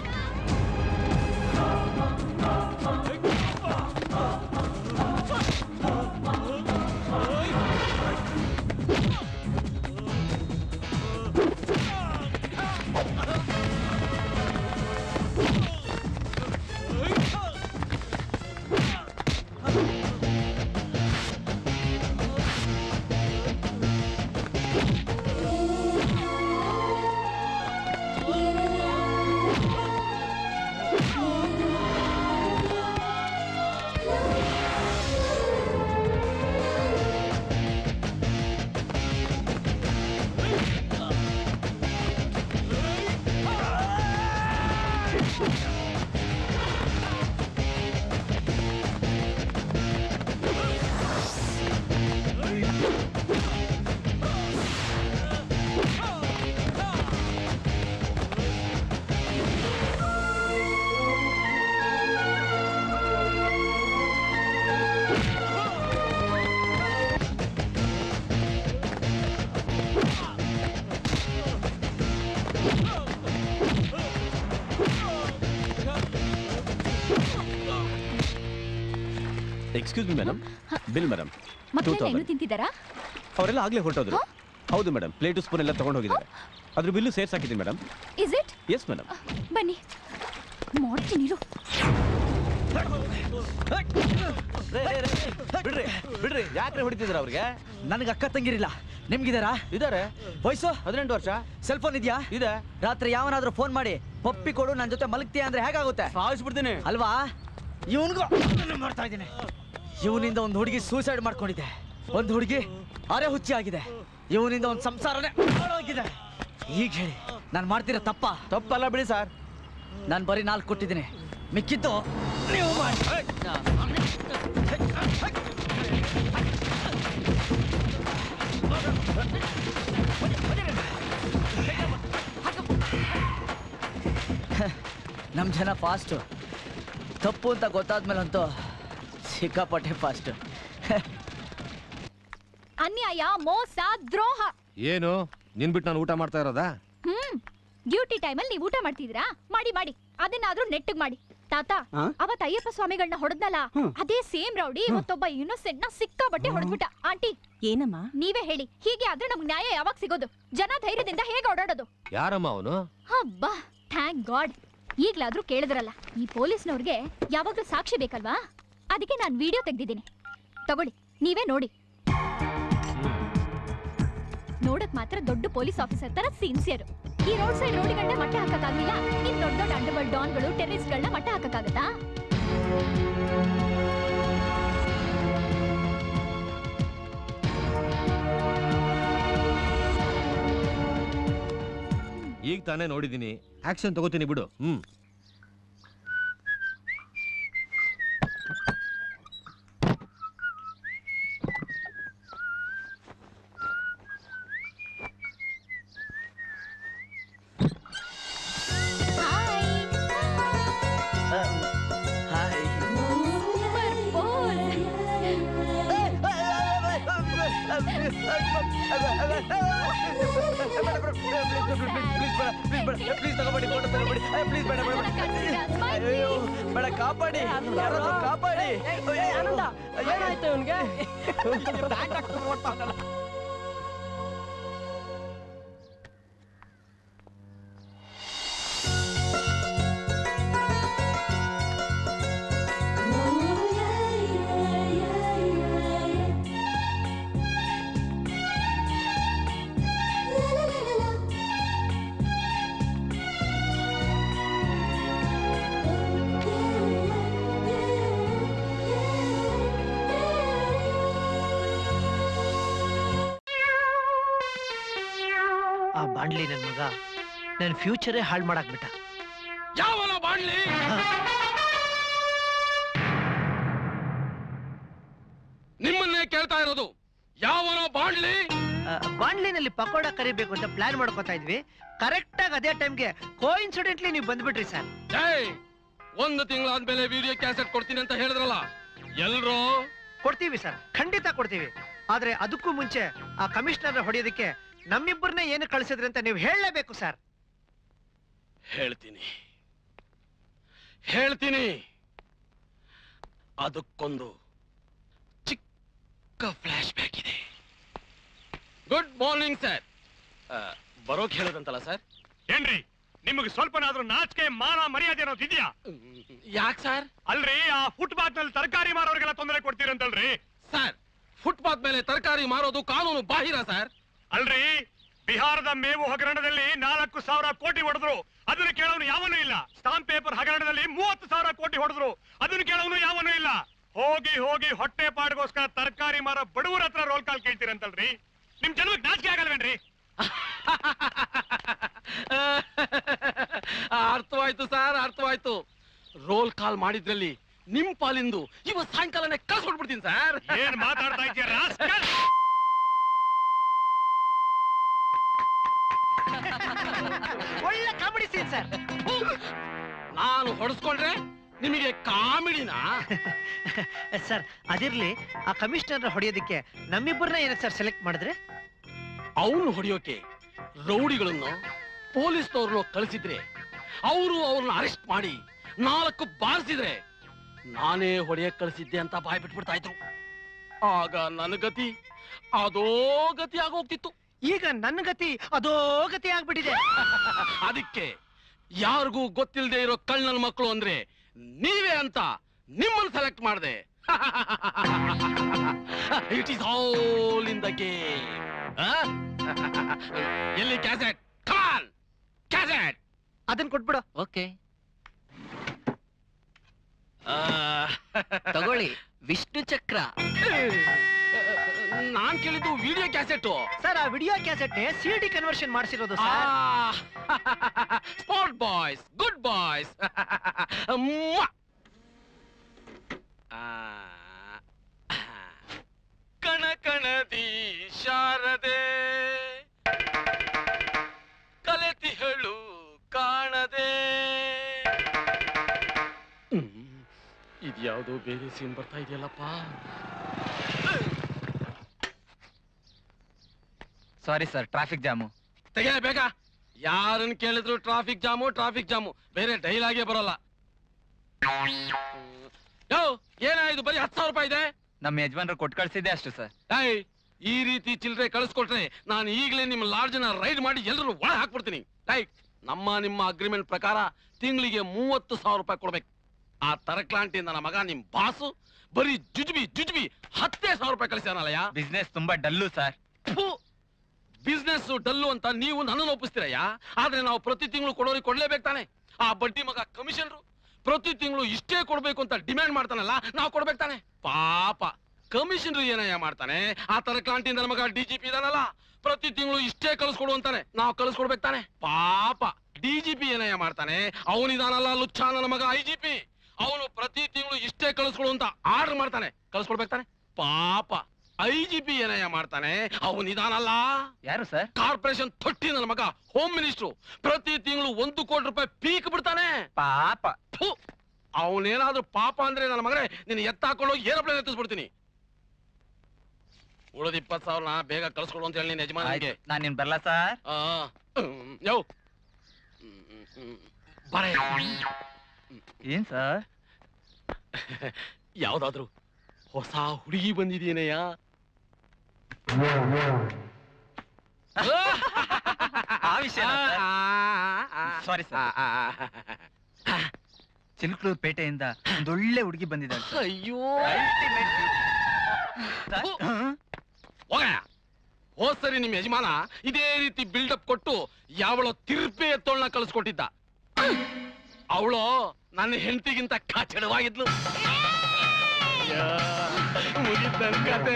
excuse me madam bill madam ಮಕ್ಕಳೆಲ್ಲ ಇನ್ನೂ ತಿಂತಿದ್ದಾರಾ ಅವರೆಲ್ಲ ಆಗ್ಲೇ ಹೊರಟೋದ್ರು ಹೌದು ಮೇಡಮ್ ಪ್ಲೇಟು ಸ್ಪೂನ್ ಎಲ್ಲ ತಗೊಂಡು ಹೋಗಿದ್ದಾರೆ ಅದ್ರ ಬಿಲ್ಲು ಸೇರ್ಸ್ ಹಾಕಿದ್ದೀನಿ madam is it yes madam ಬನ್ನಿ ಮಾಡ್ತೀನಿ ಇರು. ಬಿಡ್ರಿ ಬಿಡ್ರಿ ಯಾಕ್ರೆ ಹೊಡಿತಿದ್ರ ಅವ್ರಿಗೆ ನನಗೆ ಅಕ್ಕ ತಂಗಿರಿಲ್ಲ ನಿಮ್ಗಿದಾರಾ ಇದಾರೆ ವಯಸ್ಸು ಹದಿನೆಂಟು ವರ್ಷ ಸೆಲ್ ಫೋನ್ ಇದೆಯಾ ಇದೆ ರಾತ್ರಿ ಯಾವನಾದ್ರೂ ಫೋನ್ ಮಾಡಿ ಪಪ್ಪಿ ಕೊಡು ನನ್ನ ಜೊತೆ ಮಲಗ್ತೀಯ ಅಂದ್ರೆ ಹೇಗಾಗುತ್ತೆ ಸಾಯಿಸ್ಬಿಡ್ತೀನಿ ಅಲ್ವಾ ಇವನ್ಗೂ ಮಾಡ್ತಾ ಇದ್ದೀನಿ ಇವನಿಂದ ಒಂದು ಹುಡುಗಿ ಸೂಸೈಡ್ ಮಾಡ್ಕೊಂಡಿದೆ ಒಂದು ಹುಡುಗಿ ಅರೆ ಹುಚ್ಚಿ ಆಗಿದೆ ಇವನಿಂದ ಒಂದು ಸಂಸಾರನೇ ಹಾಳಾಗಿದೆ ಈಗ ಹೇಳಿ ನಾನು ಮಾಡ್ತಿರೋ ತಪ್ಪ ತಪ್ಪಲ್ಲ ಬಿಡಿ ಸರ್ ನಾನು ಬರೀ ನಾಲ್ಕು ಕೊಟ್ಟಿದ್ದೀನಿ ಮಿಕ್ಕಿದ್ದು ನೀವು ಮಾಡಿ ನಮ್ಮ ಜನ ಫಾಸ್ಟು ತಪ್ಪು ಅಂತ ಗೊತ್ತಾದ್ಮೇಲಂತೂ ಸಿಕ್ಕಾಪಟ್ಟೆ ಫಾಸ್ಟ್ ಅನ್ಯಾಯ ಮೋಸ ದ್ರೋಹ ಏನು ನಿನ್ ಬಿಟ್ಟು ನಾನು ಊಟ ಮಾಡ್ತಾ ಇರೋದಾ ಹ್ಮ್ ಡ್ಯೂಟಿ ಟೈಮಲ್ಲಿ ನೀವು ಊಟ ಮಾಡ್ತಿದ್ದೀರಾ ಮಾಡಿ ಮಾಡಿ ಅದನ್ನಾದ್ರೂ ನೆಟ್ಟಗ್ ಮಾಡಿ ತಾತ ಆ? ಅವತ್ ಅಯ್ಯಪ್ಪ ಸ್ವಾಮಿಗಳನ್ನ ಹೊಡೆದ್ನಲ್ಲ ಅದೇ ಸೇಮ್ ರೌಡಿ ಇವತ್ತೊಬ್ಬ ಇನ್ನೊಸೆಂಟ್ ನ ಸಿಕ್ಕಾಬಟ್ಟೆ ಹೊಡೆದ್ಬಿಟ್ಟ ಆಂಟಿ ಏನಮ್ಮ ನೀವೇ ಹೇಳಿ ಹೀಗೆ ಆದ್ರೆ ನಮ್ಗೆ ನ್ಯಾಯ ಯಾವಾಗ ಸಿಗೋದು ಜನ ಧೈರ್ಯದಿಂದ ಹೇಗೆ ಓಡಾಡೋದು ಯಾರಮ್ಮ ಅವನು ಹಬ್ಬಾ ಥ್ಯಾಂಕ್ ಗಾಡ್ ಈಗ್ಲಾದ್ರೂ ಕೇಳಿದ್ರಲ್ಲ ಈ ಪೊಲೀಸ್ನವ್ರಿಗೆ ಯಾವಾಗ್ಲೂ ಸಾಕ್ಷಿ ಬೇಕಲ್ವಾ ಅದಕ್ಕೆ ನಾನು ವಿಡಿಯೋ ತೆಗ್ದಿದ್ದೀನಿ ತಗೊಳ್ಳಿ ನೀವೇ ನೋಡಿ ನೋಡಕ್ ಮಾತ್ರ ದೊಡ್ಡ ಪೊಲೀಸ್ ಆಫೀಸರ್ ತರ ಸಿನ್ಸಿಯರ್ ಈ ರೋಡ್ ಸೈಡ್ ರೋಡ್ಗಳನ್ನ ಮಟ್ಟ ಹಾಕಕ್ಕಾಗಿಲ್ಲ ಇನ್ ದೊಡ್ಡ ದೊಡ್ಡ ಅಂಡರ್ವರ್ಲ್ಡ್ ಡಾನ್ಗಳು ಟೆರರಿಸ್ಟ್ಗಳನ್ನ ಮಟ್ಟ ಹಾಕಕ್ಕಾಗತ್ತಾ ಈಗ ತಾನೇ ನೋಡಿದೀನಿ ಆಕ್ಷನ್ ತಗೋತೀನಿ ಬಿಡು ಹ್ಮ್ ಹಾಯ್ ಪ್ಲೀಸ್ ತಗೋಬೇಡಿ ಫೋಟೋ ತಗೋಬೇಡಿ ಪ್ಲೀಸ್ ಬೇಡ ಬೇಡ ಅಯ್ಯೋ ಬೇಡ ಬೇಡ ಕಾಪಾಡಿ ಯಾರಾದ್ರೂ ಕಾಪಾಡಿ ಏನಾಯ್ತು ಇವನ್ಗೆ ಆ ಬಾಂಡ್ಲಿ ನನ್ ಮಗ ನನ್ ಫ್ಯೂಚರೇ ಹಾಳು ಮಾಡಕ್ ಬಿಟ್ಟ ಯಾವನ ಬಾಡ್ಲಿ ನಿಮ್ಮನ್ನೇ ಕೇಳ್ತಾ ಇರೋದು ಯಾವನ ಬಾಡ್ಲಿ ಆ, ಬಾಂಡ್ಲಿನಲ್ಲಿ ಪಕೋಡ ಕರಿಬೇಕು ಅಂತ ಪ್ಲಾನ್ ಮಾಡ್ಕೊತಾ ಇದ್ವಿ ಕರೆಕ್ಟ್ ಆಗಿ ಅದೇ ಟೈಮ್ಗೆ ಕೋಇನ್ಸಿಡೆಂಟ್ಲಿ ನೀವು ಬಂದ್ಬಿಟ್ರಿ ಸರ್ ಏಯ್ ಒಂದು ತಿಂಗಳಾದ್ಮೇಲೆ ವಿಡಿಯೋ ಕ್ಯಾಸೆಟ್ ಕೊಡ್ತೀನಿ ಅಂತ ಹೇಳಿದ್ರಲ್ಲ ಎಲ್ರು ಕೊಡ್ತೀವಿ ಸರ್ ಖಂಡಿತ ಕೊಡ್ತೀವಿ ಆದ್ರೆ ಅದಕ್ಕೂ ಮುಂಚೆ ಆ ಕಮಿಷನರ್ ಹೊಡೆಯೋದಕ್ಕೆ ನಮ್ಮಿಬ್ಬರನ್ನೇ ಏನು ಕಳಿಸಿದ್ರಿ ಅಂತ ನೀವು ಹೇಳಲೇಬೇಕು ಸರ್ ಹೇಳ್ತೀನಿ ಹೇಳ್ತೀನಿ ಅದಕ್ಕೊಂದು ಚಿಕ್ಕ ಫ್ಲಾಶ್ ಬ್ಯಾಕ್ ಇದೆ ಗುಡ್ ಮಾರ್ನಿಂಗ್ ಸರ್ ಬರೋಕ್ ಹೇಳೋದಂತಲ್ಲ ಸರ್ ಏನ್ರಿ ನಿಮಗೆ ಸ್ವಲ್ಪನಾದ್ರೂ ನಾಚಿಕೆ ಮಾನ ಮರ್ಯಾದೆ ಅನ್ನೋದು ಇದೆಯಾ ಯಾಕೆ ಸರ್ ಅಲ್ರಿ ಆ ಫುಟ್ಪಾತ್ ನಲ್ಲಿ ತರಕಾರಿ ಮಾರೋರಿಗೆಲ್ಲ ತೊಂದರೆ ಕೊಡ್ತೀರಂತಲ್ರಿ ಸರ್ ಫುಟ್ಪಾತ್ ಮೇಲೆ ತರಕಾರಿ ಮಾರೋದು ಕಾನೂನು ಬಾಹಿರ ಸರ್ ಅಲ್ರಿ ಬಿಹಾರದ ಮೇವು ಹಗರಣದಲ್ಲಿ ನಾಲ್ಕು ಸಾವಿರ ಕೋಟಿ ಹೊಡೆದ್ರು ಅದನ್ನ ಕೇಳೋನು ಯಾವನೂ ಇಲ್ಲ ಸ್ಟಾಂಪ್ ಪೇಪರ್ ಹಗರಣದಲ್ಲಿ ಮೂವತ್ತು ಸಾವಿರ ಕೋಟಿ ಹೊಡೆದ್ರು ಅದನ್ನ ಕೇಳೋನು ಯಾವನೂ ಇಲ್ಲ ಹೋಗಿ ಹೋಗಿ ಹೊಟ್ಟೆ ಪಾಡ್ಗೋಸ್ಕರ ತರಕಾರಿ ಮಾರೋ ಬಡವರ ಹತ್ರ ರೋಲ್ ಕಾಲ್ ಕೇಳ್ತೀರಂತಲ್ರಿ ನಿಮ್ ಜನಕ್ಕೆ ನಾಚಿಕೆ ಆಗಲ್ವೇನ್ರಿ ಅರ್ಥವಾಯ್ತು ಸರ್ ಅರ್ಥವಾಯ್ತು ರೋಲ್ ಕಾಲ್ ಮಾಡಿದ್ರಲ್ಲಿ ನಿಮ್ ಪಾಲಿಂದು ಇವತ್ತು ಸಾಯಂಕಾಲನೇ ಕಳ್ಸ್ಕೊಟ್ಬಿಡ್ತೀನಿ ಸರ್ ಏನ್ ಮಾತಾಡ್ತಾ ಇದ್ದೀಯ ರಾಸ್ಕಲ್? ಒಳ್ಳೆ ಕಾಮಿಡಿ ಸೀನ್ ಸರ್ ನಾನು ಹೊಡೆಸ್ಕೊಂಡ್ರೆ ನಿಮಗೆ ಕಾಮಿಡಿನಾ ಸರ್ ಅದಿರ್ಲಿ ಆ ಕಮಿಷನರ್ ಹೊಡೆಯೋದಕ್ಕೆ ನಮ್ಮಿಬ್ಬರನ್ನ ಏನಕ್ಕೆ ಸರ್ ಸೆಲೆಕ್ಟ್ ಮಾಡಿದ್ರೆ ಅವನು ಹೊಡೆಯೋಕೆ ರೌಡಿಗಳನ್ನು ಪೊಲೀಸ್ನವ್ರನ್ನ ಕಳಿಸಿದ್ರೆ ಅವರು ಅವ್ರನ್ನ ಅರೆಸ್ಟ್ ಮಾಡಿ ನಾಲ್ಕು ಬಾರಿಸಿದ್ರೆ ನಾನೇ ಹೊಡೆಯಕ್ ಕಳಿಸಿದ್ದೆ ಅಂತ ಬಾಯ್ ಬಿಟ್ಬಿಡ್ತಾ ಇದ್ರು ಆಗ ನನ್ನ ಗತಿ ಅದೋ ಗತಿ ಆಗೋಗ್ತಿತ್ತು ಈಗ ನನ್ನ ಗತಿ ಅದೋ ಗತಿ ಆಗ್ಬಿಟ್ಟಿದೆ ಅದಕ್ಕೆ ಯಾರಿಗೂ ಗೊತ್ತಿಲ್ಲದೆ ಇರೋ ಕಳ್ಳನ ಮಕ್ಕಳು ಅಂದ್ರೆ ನೀವೇ ಅಂತ ನಿಮ್ಮನ್ನು ಸೆಲೆಕ್ಟ್ ಮಾಡಿದೆ it is all in the game ಎಲ್ಲಿ ಕ್ಯಾಸೆಟ್ ಕಾನ್ ಕ್ಯಾಸೆಟ್ ಅದನ್ನ ಕೊಟ್ಬಿಡು ಓಕೆ ತಗೊಳ್ಳಿ ವಿಷ್ಣು ಚಕ್ರ ನಾನ್ ಕೇಳಿದ್ದು ವಿಡಿಯೋ ಕ್ಯಾಸೆಟ್ ಸರ್ ಆ video cassette C D conversion ಮಾಡಿಸಿರೋದು sir sport boys good boys ಕಣ ಕಣದಿ ಶಾರದೆ ಕಲೆತಿಹಳು ಕಾಣದೆ ಇದ್ಯಾವುದೋ ಬೇರೆ ಸೀನ್ ಬರ್ತಾ ಇದೆಯಲ್ಲಪ್ಪ ಸಾರಿ ಸರ್ ಟ್ರಾಫಿಕ್ ಜಾಮು ತೆಗೆ ಬೇಗ ಯಾರನ್ನ ಕೇಳಿದ್ರು ಟ್ರಾಫಿಕ್ ಜಾಮು ಟ್ರಾಫಿಕ್ ಜಾಮು ಬೇರೆ ಡೈಲಾಗೇ ಬರಲ್ಲ ಯೋ ಏನಾಯ್ತು ಬರೀ ಹತ್ತು ಸಾವಿರ ರೂಪಾಯಿ ಇದೆ ನಮ್ಮ ಯಜಮಾನ್ರು ಕೊಟ್ಟು ಕಳ್ಸಿದ್ದೆ ಅಷ್ಟು ಸರ್ ಏಯ್ ಈ ರೀತಿ ಚಿಲ್ಲರೆ ಕಳಿಸ್ಕೊಟ್ರೆ ನಾನು ಈಗಲೇ ನಿಮ್ಮ ಲಾಡ್ಜನ್ನ ರೈಡ್ ಮಾಡಿ ಎಲ್ಲರೂ ಒಳ ಹಾಕ್ಬಿಡ್ತೀನಿ ಏಯ್ ನಮ್ಮ ನಿಮ್ಮ ಅಗ್ರಿಮೆಂಟ್ ಪ್ರಕಾರ ತಿಂಗಳಿಗೆ ಮೂವತ್ತು ಸಾವಿರ ರೂಪಾಯಿ ಕೊಡ್ಬೇಕು ಆ ತರಕ್ಲಾಂಟಿಯಿಂದ ನನ್ನ ಮಗ ನಿಮ್ ಬಾಸು ಬರೀ ಜುಜುಬಿ ಜುಜುಬಿ ಹತ್ತೇ ಸಾವಿರ ರೂಪಾಯಿ ಕಳಿಸ್ಯಾನಲ್ಲಯ್ಯ ಬಿಸ್ನೆಸ್ ತುಂಬಾ ಡಲ್ಲು ಸರ್ ಬಿಸ್ನೆಸ್ ಡಲ್ಲು ಅಂತ ನೀವು ನನ್ನನ್ನು ಒಪ್ಪಿಸ್ತೀರಯ್ಯ ಆದ್ರೆ ನಾವು ಪ್ರತಿ ತಿಂಗಳು ಕೊಡೋರಿಗೆ ಕೊಡ್ಲೇಬೇಕು ತಾನೆ ಆ ಬಡ್ಡಿ ಮಗ ಕಮಿಷನರು ಪ್ರತಿ ತಿಂಗಳು ಇಷ್ಟೇ ಕೊಡ್ಬೇಕು ಅಂತ ಡಿಮ್ಯಾಂಡ್ ಮಾಡ್ತಾನಲ್ಲ ನಾವು ಕೊಡ್ಬೇಕು ತಾನೆ ಪಾಪ ಕಮಿಷನರ್ ಏನಯ್ಯ ಮಾಡ್ತಾನೆ ಆ ತರ ಕ್ಲಾಂಟಿಯಿಂದ ನನ್ನ ಮಗ ಡಿ ಜಿ ಪಿ ಇದಾನಲ್ಲ ಪ್ರತಿ ತಿಂಗಳು ಇಷ್ಟೇ ಕಳಿಸ್ಕೊಡು ಅಂತಾನೆ ನಾವು ಕಳಿಸ್ಕೊಡ್ಬೇಕು ತಾನೆ ಪಾಪ ಡಿ ಜಿ ಪಿ ಏನಯ್ಯ ಮಾಡ್ತಾನೆ ಅವನಿದಾನಲ್ಲ ಲುಚ್ಚ ನನ್ನ ಮಗ ಐ ಜಿ ಪಿ ಅವನು ಪ್ರತಿ ತಿಂಗಳು ಇಷ್ಟೇ ಕಳಿಸ್ಕೊಡು ಅಂತ ಆರ್ಡರ್ ಮಾಡ್ತಾನೆ ಕಳಿಸ್ಕೊಡ್ಬೇಕು ತಾನೆ ಪಾಪ ಐ ಜಿ ಪಿ ಏನಯ್ಯ ಮಾಡ್ತಾನೆ ಅವನಿದಾನಲ್ಲ ಯಾರು ಸರ್ ಕಾರ್ಪೊರೇಷನ್ ತೊಟ್ಟಿ ನನ್ನ ಮಗ ಹೋಮ್ ಮಿನಿಸ್ಟ್ರು ಪ್ರತಿ ತಿಂಗಳು ಒಂದು ಕೋಟಿ ರೂಪಾಯಿ ಪೀಕ್ ಬಿಡ್ತಾನೆ ಪಾಪ ಅವನೇನಾದ್ರೂ ಪಾಪ ಅಂದ್ರೆ ನನ್ನ ಮಗನೇ ನೀನು ಎತ್ತಾಕೊಂಡು ಏರೋಪ್ಲೇನ್ ಎತ್ತಿಸ್ಬಿಡ್ತೀನಿ ಉಳಿದ ಇಪ್ಪತ್ತು ಸಾವಿರ ಬೇಗ ಕಳ್ಸ್ಕೊಡು ಅಂತ ಹೇಳಿ ನಿನ್ನ ಯಜಮಾನಿಗೆ ನಾನು ನಿನ್ ಬರ್ಲಾ ಸರ್ ಆ, ಹ್ಮ್, ಯೋ ಹ್ಮ್, ಹ್ಮ್, ಹ್ಮ್. ಬರ ಏನ್ ಸರ್ ಯಾವ್ದಾದ್ರು ಹೊಸ ಹುಡುಗಿ ಬಂದಿದೀನಯ್ಯ ಆ ವಿಷಯ ಸಾರಿ ಸರ್ ಚಿಲ್ಕ್ಲೂರ್ ಪೇಟೆಯಿಂದ ಒಂದೊಳ್ಳೆ ಹುಡುಗಿ ಬಂದಿದ್ದಾಳೆ sir. ಅಯ್ಯೋ Ultimate beauty. ಹೋಗಯ್ಯ ಹೋದ್ ಸರಿ ನಿಮ್ ಯಜಮಾನ ಇದೇ ರೀತಿ ಬಿಲ್ಡಪ್ ಕೊಟ್ಟು ಯಾವಳೋ ತಿರ್ಪೆ ಎತ್ತೋಳ್ನ ಕಳಿಸ್ಕೊಟ್ಟಿದ್ದ ಅವಳು ನನ್ನ ಹೆಂಡತಿಗಿಂತ ಕಾಚಡವಾಗಿದ್ಲು ಮುಗಿದ ಕತೆ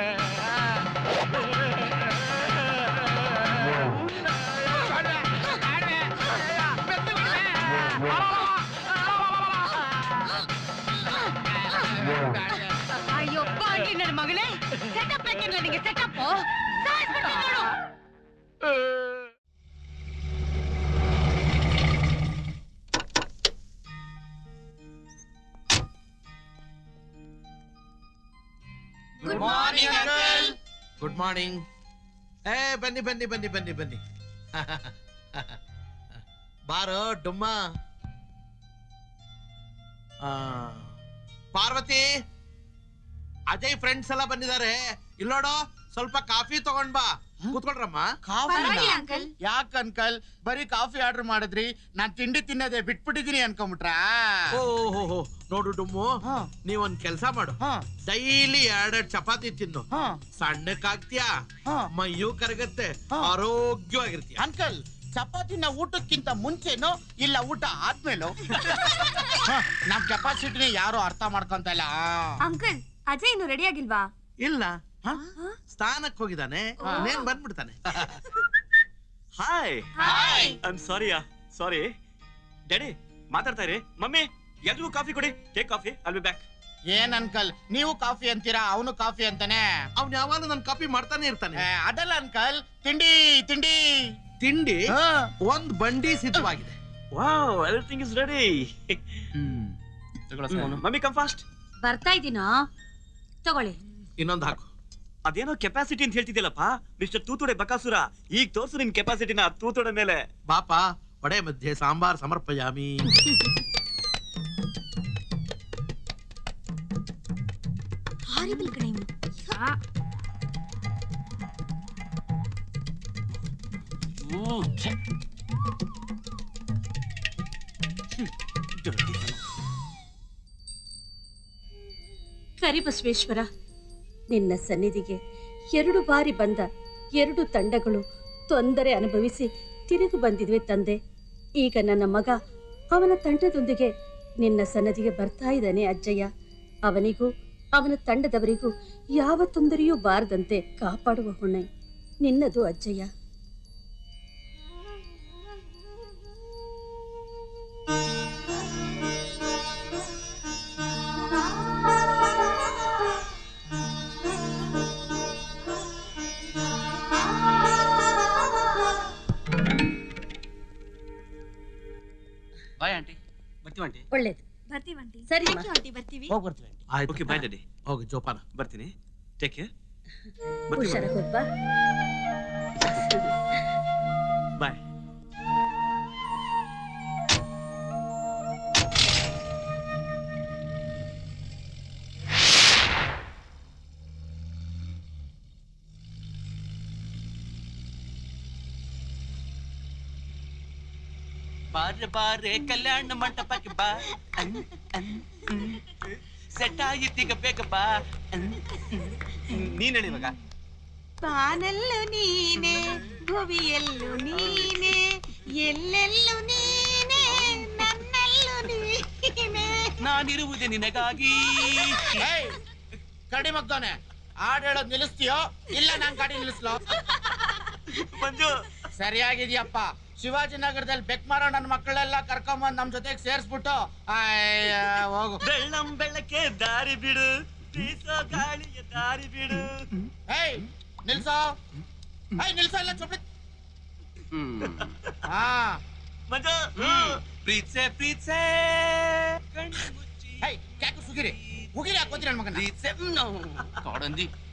ಅಯ್ಯೋ ಪಾಂಡಿ ನನ್ನ ಮಗಳೇ ಸೆಟಪ್ ಬೇಕೆ ನನಗೆ setup good morning uncle good morning ಏ ಬನ್ನಿ ಬನ್ನಿ ಬನ್ನಿ ಬನ್ನಿ ಬನ್ನಿ ಬಾರೋ ಡುಮ್ಮ ಆ, ಪಾರ್ವತಿ ಅಜಯ್ ಫ್ರೆಂಡ್ಸ್ ಎಲ್ಲ ಬಂದಿದ್ದಾರೆ ಇಲ್ಲೋಡು ಸ್ವಲ್ಪ ಕಾಫಿ ತಗೊಂಡ್ ಬಾ ಕೂತ್ಕೊಳ್ರಮ್ಮ ಪರವಾಗಿಲ್ಲ ಅಂಕಲ್ ಯಾಕ ಅಂಕಲ್ ಬರೀ ಕಾಫಿ ಆರ್ಡರ್ ಮಾಡಿದ್ರಿ ನಾನ್ ತಿಂಡಿ ತಿನ್ನೋದೇ ಬಿಟ್ಬಿಟ್ಟಿದೀನಿ ಅನ್ಕೊಂಬಿಟ್ರಾ ಓಹೋ ನೋಡು ಡುಮ್ಮು ನೀವೊಂದ್ ಕೆಲ್ಸ ಮಾಡು ಡೈಲಿ ಎರಡೆರಡು ಚಪಾತಿ ತಿನ್ನು ಸಣ್ಣಕ್ಕಾಗ್ತೀಯಾ ಮೈಯೂ ಕರಗತ್ತೆ ಆರೋಗ್ಯವಾಗಿರ್ತೀಯ ಅಂಕಲ್ ಚಪಾತಿನ ಊಟಕ್ಕಿಂತ ಮುಂಚೆನೋ ಇಲ್ಲ ಊಟ ಆದ್ಮೇಲೋ ಹ, ನಮ್ ಕೆಪಾಸಿಟಿನ ಯಾರು ಅರ್ಥ ಮಾಡ್ಕೊಂತ ಇಲ್ಲ ಅಂಕಲ್ ಅಜಯ್ ಇನ್ನು ರೆಡಿ ಆಗಿಲ್ವಾ ಇಲ್ಲ ಹ? ಸ್ನಾನಕ್ ಹೋಗಿದ್ದಾನೆ ಇನ್ನೇನ್ ಬಂದ್ಬಿಡ್ತಾನೆ ಹಾಯ್ ಹಾಯ್ ಐಮ್ ಸಾರಿಯಾ ಸಾರಿ ಡ್ಯಾಡಿ ಮಾತಾಡ್ತಾ ಇರಿ ಮಮ್ಮಿ ಎಲ್ರಿಗೂ ಕಾಫಿ ಕೊಡಿ take coffee I'll be back ಏನ್ ಅಂಕಲ್ ನೀವು ಕಾಫಿ ಅಂತೀರಾ ಅವನು ಕಾಫಿ ಅಂತಾನೆ ಅವ್ನ್ ಯಾವಾಗ ನನ್ ಕಾಫಿ ಮಾಡ್ತಾನೆ ಇರ್ತಾನೆ ಏ, ಅದಲ್ಲ ಅಂಕಲ್ ತಿಂಡಿ ತಿಂಡಿ ತಿಂಡಿ ಒಂದ್ ಬಂಡಿ ಸಿದ್ಧವಾಗಿದೆ wow everything is ready mummy come fast ಬರ್ತಾ ಇದ್ದೀನೋ ತಗೊಳ್ಳಿ ಇನ್ನೊಂದ್ ಹಾಕು ಅದೇನೋ ಕೆಪಾಸಿಟಿ ಅಂತ ಹೇಳ್ತಿದ್ಯಲ್ಲಪ್ಪ ಮಿಸ್ಟರ್ ತೂತುಡೆ ಬಕಾಸುರ ಈಗ ತೋರ್ಸು ನಿನ್ ಕೆಪಾಸಿಟಿನ ತೂತುಡೆ ಮೇಲೆ ಬಾಪ ಒಡೆ ಮಧ್ಯೆ ಸಾಂಬಾರ್ ಸಮರ್ಪಯಾಮಿ ಹಾರಿಬಲ್ ಕಡೆ ಇವ್ನು. ಕರಿಬಸವೇಶ್ವರ ನಿನ್ನ ಸನ್ನಿಧಿಗೆ ಎರಡು ಬಾರಿ ಬಂದ ಎರಡು ತಂಡಗಳು ತೊಂದರೆ ಅನುಭವಿಸಿ ತಿರುಗು ಬಂದಿದ್ವೆ ತಂದೆ ಈಗ ನನ್ನ ಮಗ ಅವನ ತಂಡದೊಂದಿಗೆ ನಿನ್ನ ಸನ್ನದಿಗೆ ಬರ್ತಾ ಇದ್ದಾನೆ ಅಜ್ಜಯ್ಯ ಅವನಿಗೂ ಅವನ ತಂಡದವರಿಗೂ ಯಾವ ತೊಂದರೆಯೂ ಬಾರದಂತೆ ಕಾಪಾಡುವ ಹೊಣೆ ನಿನ್ನದು ಅಜ್ಜಯ್ಯ ಬಾಯ್ ಆಂಟಿ ಬರ್ತೀವಿ ಆಂಟಿ ಒಳ್ಳೇದು ಬರ್ತೀವಂಟಿ ಸರಿ, Thank ಅಮ್ಮ. you, ಆಂಟಿ ಬರ್ತೀವಿ ಹೋಗ್ ಬರ್ತೀವಿ ಆಯ್ತು ಓಕೆ ಬಾಯ್ ಡ್ಯಾಡಿ ಹೋಗಿ ಜೋಪಾನ ಬರ್ತೀನಿ ಟೇಕ್ ಕೇರ್ ಹುಷಾರಾಗಿ ಹೋಗ್ಬಾ ಬಾಯ್ ಬಾರೆ ಬಾರೆ ಕಲ್ಯಾಣ ಮಂಟಪಕ್ಕೆ ಬಾ ಸೆಟ್ ಆಗಿತ್ತೀಗ ಬೇಗ ಬಾ ನೀನ್ ಹೇಳಿ ಇವಾಗ ಬಾನಲ್ಲು ನೀನೆ ಭುವಿಯಲ್ಲು ನೀನೆ ಎಲ್ಲೆಲ್ಲೂ ನೀನೆ ನನ್ನಲ್ಲೂ ನೀನೆ ನಾನಿರುವುದೇ ನಿನಗಾಗಿ ಕಡಿ ಮಗ್ದೋನೆ ಹಾಡ್ ಹೇಳೋದ್ ನಿಲ್ಲಿಸ್ತೀಯೋ ಇಲ್ಲ ನಾನ್ ಗಾಡಿ ನಿಲ್ಲಿಸ್ಲೋ ಮಂಜು ಸರಿಯಾಗಿದ್ಯಪ್ಪ ಶಿವಾಜಿನಗರದಲ್ಲಿ ಬೆಕ್ ಮಾರೋ ನನ್ನ ಮಕ್ಕಳೆಲ್ಲ ಕರ್ಕೊಂಬಂದ್ ನಮ್ ಜೊತೆಗೆ ಸೇರ್ಸ್ಬಿಟ್ಟು ಅಯ್ಯ, ಹೋಗು ಬೆಳ್ಳಂ ಬೆಳಕ್ಕೆ ದಾರಿ ಬಿಡು ಬೀಸೋ ಗಾಳಿಯ ದಾರಿ ಬಿಡು ಏಯ್ ನಿಲ್ಸೋ ಏಯ್ ನಿಲ್ಸೋ ಇಲ್ಲ ಚುಪ್ ಹಾ ಮಂಜು ಪ್ರೀತ್ಸೆ ಪ್ರೀತ್ಸೆ ಏಯ್ ಯಾಕೆ ಸುಗಿರಿ ಮುಗಿರಿ ಹಾಕೋತೀರಿ ನನ್ನ ಮಗನ ಪ್ರೀತ್ಸೆ ಕಾಡಂದಿ